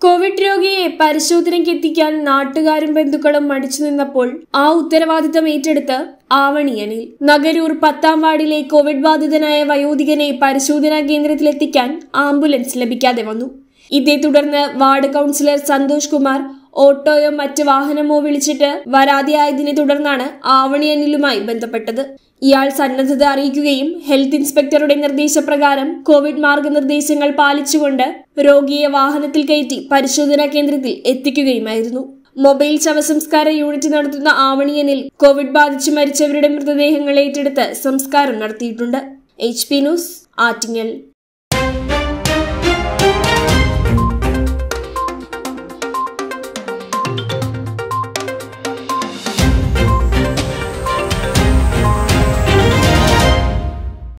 Covid രോഗിയെ പരിശോധനയ്ക്ക് എത്തിക്കാൻ നാട്ടുകാരും ബന്ധുക്കളും മടിച്ചു നിന്നപ്പോൾ ആ ഉത്തരവാദിത്തം ഏറ്റെടുത്ത് ആവണിയനിൽ നഗരൂർ പത്താം വാർഡിലെ കോവിഡ് ബാധിതനായ വയോധികനെ പരിശോധനാ കേന്ദ്രത്തിലെത്തിക്കാൻ ആംബുലൻസ് ലഭിക്കാതെ വന്നു ഇതേ തുടർന്ന് വാർഡ് കൗൺസിലർ സന്തോഷ് കുമാർ ഓട്ടോയോ മറ്റ് വാഹനമോ വിളിച്ചിട്ട് വരാതെയായതിനെ തുടർന്നാണ് ആവണിയനിലുമായി ബന്ധപ്പെട്ടത് ഇയാൾ സന്നദ്ധത അറിയിക്കുകയും ഹെൽത്ത് ഇൻസ്പെക്ടറുടെ നിർദ്ദേശപ്രകാരം കോവിഡ് മാർഗനിർദ്ദേശങ്ങൾ പാലിച്ചുകൊണ്ട് രോഗിയെ വാഹനത്തിൽ കയറ്റി പരിശോധനാ കേന്ദ്രത്തിൽ എത്തിക്കുകയുമായിരുന്നു മൊബൈൽ ശവസംസ്കാര യൂണിറ്റ് നടത്തുന്ന ആവണിയനിൽ കോവിഡ് ബാധിച്ച് മരിച്ചവരുടെ മൃതദേഹങ്ങൾ ഏറ്റെടുത്ത് സംസ്കാരം നടത്തിയിട്ടുണ്ട് എച്ച് പി ന്യൂസ് ആറ്റിങ്ങൽ